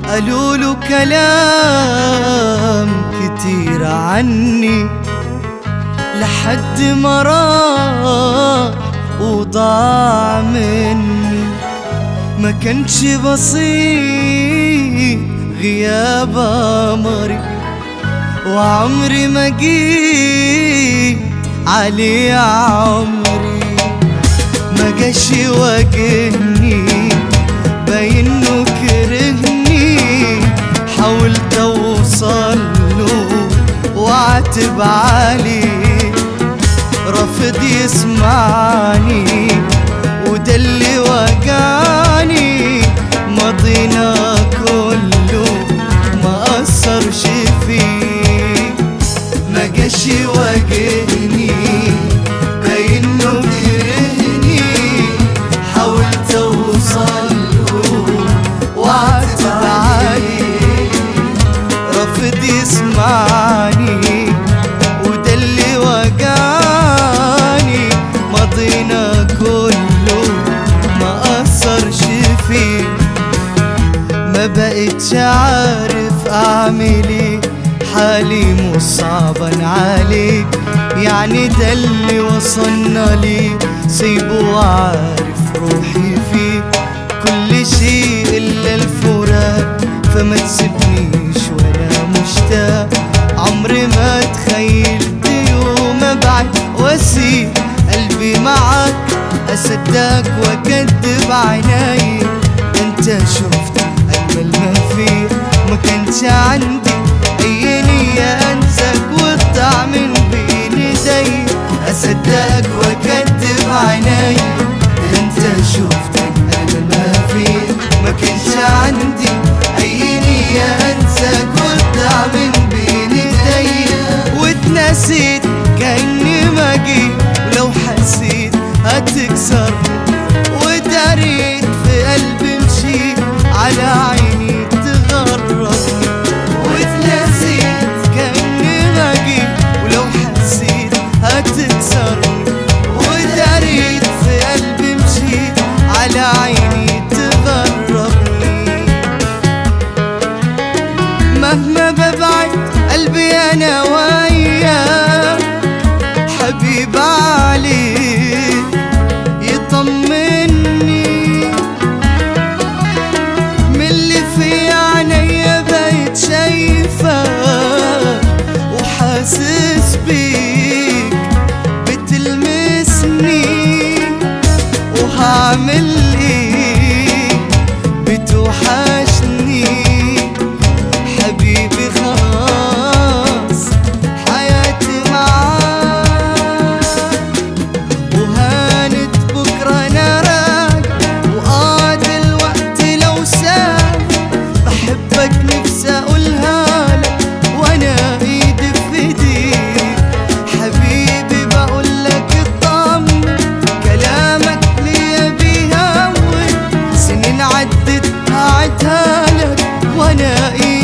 قالوا له كلام كتير عني لحد ما راح وضاع مني ما كانش بسيط غياب قمري وعمري ما جيت عليه عمري ما جاش يواجهني باينه كرهني حاولت اوصل له واعتب عليه رافض يسمعني وده اللي وجعني ماضينا كله ما اثرش فيه ما جاش يواجهني باينه كرهني حاولت اوصل له واعتب عليه رافض يسمعني وده اللي وجعني ماضينا كله ما اثرش فيه ما بقتش عارف اعمل ايه حالي مش صعبا عليك يعني ده اللي وصلنا ليه سيبه وعارف روحي فيه كل شيء الا الفراق فما تسيبنيش وانا مشتاق عمري ما تخيلت يوم ابعد واسيب قلبي معاك اصدقك واكدب عيني انت شفت اجمل ما فيه ما كانش عندي اي نية انساك وتضع من بين ايدي اصدقك واكدب عيني انت شفت اجمل ما فيه ما كانش عندي اي نية انساك وتضع من بين ايدي واتنسيت كاني ما جيت ولو حسيت هتكسر وداريت في قلبي مشيت على عيني تغربني واتنسيت كاني ما جيت ولو حسيت هتكسرني وداريت في قلبي مشيت على عيني تغربني مهما ببعد قلبي انا وياك حبيب عليك يطمني من اللي في عينيا بقيت شايفة وحاسس بيك بتلمسني وهعمل ايه بتوحشني حبيبي خلاص حياتي معاك وهانت بكرة أنا راجع وآه دلوقتي لو ساب بحبك نفسي أقولها لك وأنا إيدي في إيديك حبيبي بقولك اطمن كلامك ليا بيهون سنين عدت هعدها لك وأنا إيدي